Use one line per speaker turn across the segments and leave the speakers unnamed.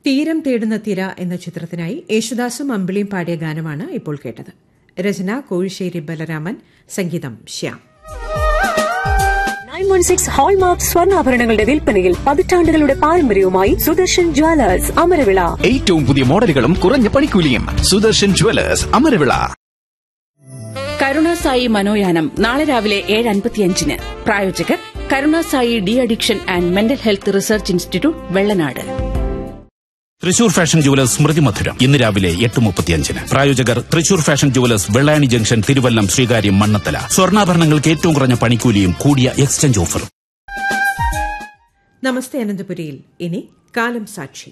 തീരം തേടുന്ന തിര എന്ന ചിത്രത്തിനായി യേശുദാസും അമ്പിളിയും പാടിയ ഗാനമാണ് ഇപ്പോൾ കേട്ടത് രചന കോഴിശ്ശേരി ബലരാമൻ സംഗീതം Shyam
nine one six hallmark സ്വർണ്ണാഭരണങ്ങളുടെ വിൽപ്പനയിൽ പതിറ്റാണ്ടുകളുടെ പാരമ്പര്യവുമായി സുദർശൻ ജ്വല്ലേഴ്സ് അമരവിള
ഏറ്റവും പുതിയ മോഡലുകളും കുറഞ്ഞ പണിക്കൂലിയും സുദർശൻ ജുവലേഴ്സ് അമരവിള
കരുണാസായി മനോയാനം നാളെ രാവിലെ ഏഴ് അൻപത്തിയഞ്ചിന് പ്രായോജകർ Karunasai de-addiction and mental health research institute Vellanad
Thrissur fashion jewellers സ്മൃതി മധുരം ഇന്ന് രാവിലെ എട്ട് മുപ്പത്തിയഞ്ചിന് പ്രായോജകർ Thrissur fashion jewellers Vellayani junction Thiruvallam Sreekaryam Mannanthala സ്വർണ്ണാഭരണങ്ങൾക്ക് ഏറ്റവും കുറഞ്ഞ പണിക്കൂലിയും കൂടിയ എക്സ്ചേഞ്ച് ഓഫറും
നമസ്തേ അനന്തപുരിയിൽ ഇനി കാലം സാക്ഷി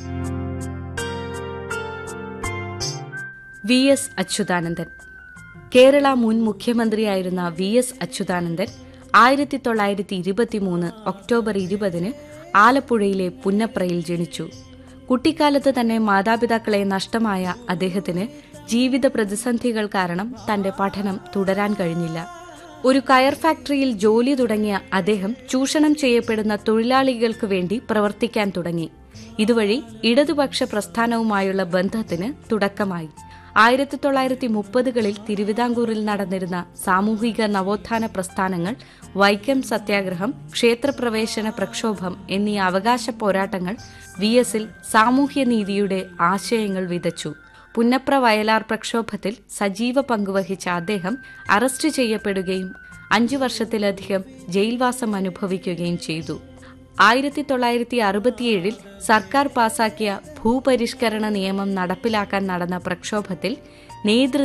വി എസ് അച്യുതാനന്ദൻ കേരള മുൻ മുഖ്യമന്ത്രിയായിരുന്ന വി എസ് അച്യുതാനന്ദൻ ആയിരത്തി തൊള്ളായിരത്തി ഇരുപത്തിമൂന്ന് ഒക്ടോബർ ഇരുപതിന് ആലപ്പുഴയിലെ പുന്നപ്രയിൽ ജനിച്ചു കുട്ടിക്കാലത്ത് തന്നെ മാതാപിതാക്കളെ നഷ്ടമായ അദ്ദേഹത്തിന് ജീവിത പ്രതിസന്ധികൾ കാരണം തന്റെ പഠനം തുടരാൻ കഴിഞ്ഞില്ല ഒരു കയർ ഫാക്ടറിയിൽ ജോലി തുടങ്ങിയ അദ്ദേഹം ചൂഷണം ചെയ്യപ്പെടുന്ന തൊഴിലാളികൾക്ക് വേണ്ടി പ്രവർത്തിക്കാൻ തുടങ്ങി ഇതുവഴി ഇടതുപക്ഷ പ്രസ്ഥാനവുമായുള്ള ബന്ധത്തിന് തുടക്കമായി ആയിരത്തി തൊള്ളായിരത്തി മുപ്പതുകളിൽ തിരുവിതാംകൂറിൽ നടന്നിരുന്ന സാമൂഹിക നവോത്ഥാന പ്രസ്ഥാനങ്ങൾ വൈക്കം സത്യാഗ്രഹം ക്ഷേത്രപ്രവേശന പ്രക്ഷോഭം എന്നീ അവകാശ പോരാട്ടങ്ങൾ വി എസിൽ സാമൂഹ്യനീതിയുടെ ആശയങ്ങൾ വിതച്ചു പുന്നപ്ര വയലാർ പ്രക്ഷോഭത്തിൽ സജീവ പങ്കുവഹിച്ച അദ്ദേഹം അറസ്റ്റ് ചെയ്യപ്പെടുകയും അഞ്ചു വർഷത്തിലധികം ജയിൽവാസം അനുഭവിക്കുകയും ചെയ്തു ആയിരത്തി തൊള്ളായിരത്തി അറുപത്തിയേഴിൽ സർക്കാർ പാസാക്കിയ ഭൂപരിഷ്കരണ നിയമം നടപ്പിലാക്കാൻ നടന്ന പ്രക്ഷോഭത്തിൽ നേതൃ